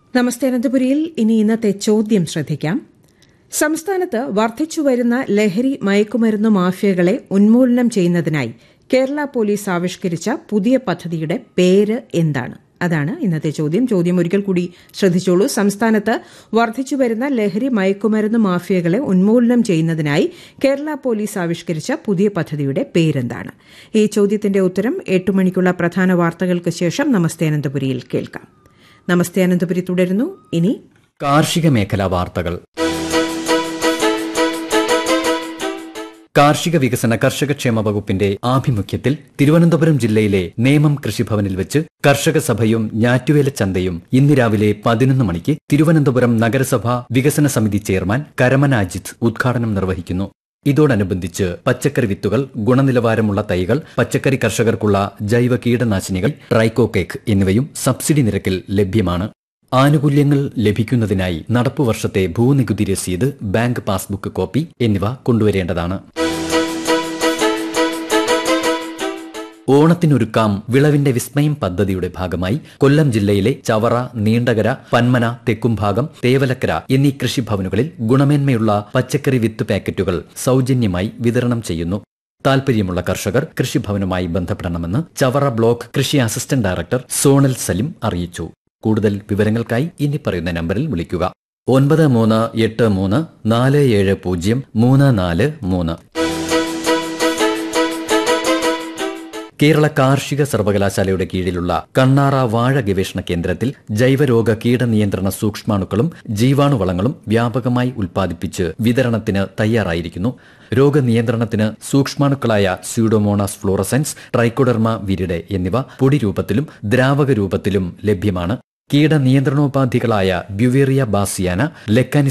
നമസ്തേ അനന്തപുരിയിൽ ഇനി ഇന്നത്തെ ചോദ്യം ശ്രദ്ധിക്കാം സംസ്ഥാനത്ത് വർദ്ധിച്ചുവരുന്ന ലഹരി മയക്കുമരുന്ന് മാഫിയകളെ ഉന്മൂലനം ചെയ്യുന്നതിനായി കേരള പോലീസ് ആവിഷ്കരിച്ച പുതിയ പദ്ധതിയുടെ പേര് എന്താണ് അതാണ് ഇന്നത്തെ ചോദ്യം ചോദ്യം ഒരിക്കൽ കൂടി ശ്രദ്ധിച്ചോളൂ സംസ്ഥാനത്ത് വർദ്ധിച്ചുവരുന്ന ലഹരി മയക്കുമരുന്ന് മാഫിയകളെ ഉന്മൂലനം ചെയ്യുന്നതിനായി കേരള പോലീസ് ആവിഷ്കരിച്ച പുതിയ പദ്ധതിയുടെ പേരെന്താണ് ഈ ചോദ്യത്തിന്റെ ഉത്തരം എട്ട് മണിക്കുള്ള പ്രധാന വാർത്തകൾക്ക് ശേഷം നമസ്തേ അനന്തപുരിയിൽ കേൾക്കാം നമസ്തേ അനന്തപുരി തുടരുന്നു ഇനി കാർഷിക മേഖലാ വാർത്തകൾ കാർഷിക വികസന കർഷകക്ഷേമ വകുപ്പിന്റെ ആഭിമുഖ്യത്തിൽ തിരുവനന്തപുരം ജില്ലയിലെ നേമം കൃഷിഭവനിൽ വെച്ച് കർഷക സഭയും ഞാറ്റുവേല ചന്തയും ഇന്ന് രാവിലെ പതിനൊന്ന് മണിക്ക് തിരുവനന്തപുരം നഗരസഭ വികസന സമിതി ചെയർമാൻ കരമന അജിത് ഉദ്ഘാടനം നിർവഹിക്കുന്നു ഇതോടനുബന്ധിച്ച് പച്ചക്കറി വിത്തുകൾ ഗുണനിലവാരമുള്ള തൈകൾ പച്ചക്കറി കർഷകർക്കുള്ള ജൈവ കീടനാശിനികൾ ട്രൈക്കോകേക്ക് എന്നിവയും സബ്സിഡി നിരക്കിൽ ലഭ്യമാണ് ആനുകൂല്യങ്ങൾ ലഭിക്കുന്നതിനായി നടപ്പുവർഷത്തെ ഭൂനികുതി രസീത് ബാങ്ക് പാസ്ബുക്ക് കോപ്പി എന്നിവ കൊണ്ടുവരേണ്ടതാണ് ഓണത്തിനൊരുക്കാം വിളവിന്റെ വിസ്മയം പദ്ധതിയുടെ ഭാഗമായി കൊല്ലം ജില്ലയിലെ ചവറ നീണ്ടകര പന്മന തെക്കുംഭാഗം തേവലക്കര എന്നീ കൃഷിഭവനുകളിൽ ഗുണമേന്മയുള്ള പച്ചക്കറി വിത്ത് പാക്കറ്റുകൾ സൗജന്യമായി വിതരണം ചെയ്യുന്നു താൽപര്യമുള്ള കർഷകർ കൃഷിഭവനുമായി ബന്ധപ്പെടണമെന്ന് ചവറ ബ്ലോക്ക് കൃഷി അസിസ്റ്റന്റ് ഡയറക്ടർ സോണൽ സലിം അറിയിച്ചു കൂടുതൽ വിവരങ്ങൾക്കായി ഇനി പറയുന്ന നമ്പറിൽ വിളിക്കുക ഒൻപത് മൂന്ന് എട്ട് മൂന്ന് നാല് ഏഴ് പൂജ്യം മൂന്ന് നാല് മൂന്ന് കേരള കാർഷിക സർവകലാശാലയുടെ കീഴിലുള്ള കണ്ണാറ വാഴ ഗവേഷണ കേന്ദ്രത്തിൽ ജൈവരോഗ കീടനിയന്ത്രണ സൂക്ഷ്മാണുക്കളും ജീവാണുവളങ്ങളും വ്യാപകമായി ഉൽപ്പാദിപ്പിച്ച് വിതരണത്തിന് തയ്യാറായിരിക്കുന്നു രോഗനിയന്ത്രണത്തിന് സൂക്ഷ്മാണുക്കളായ സ്യൂഡോമോണാസ് ഫ്ലോറസൻസ് ട്രൈക്കോഡർമ വിരിഡെ എന്നിവ പൊടി രൂപത്തിലും ദ്രാവക രൂപത്തിലും ലഭ്യമാണ് കീടനിയന്ത്രണോപാധികളായ ബ്യുവേറിയ ബാസിയാന ലെക്കാനി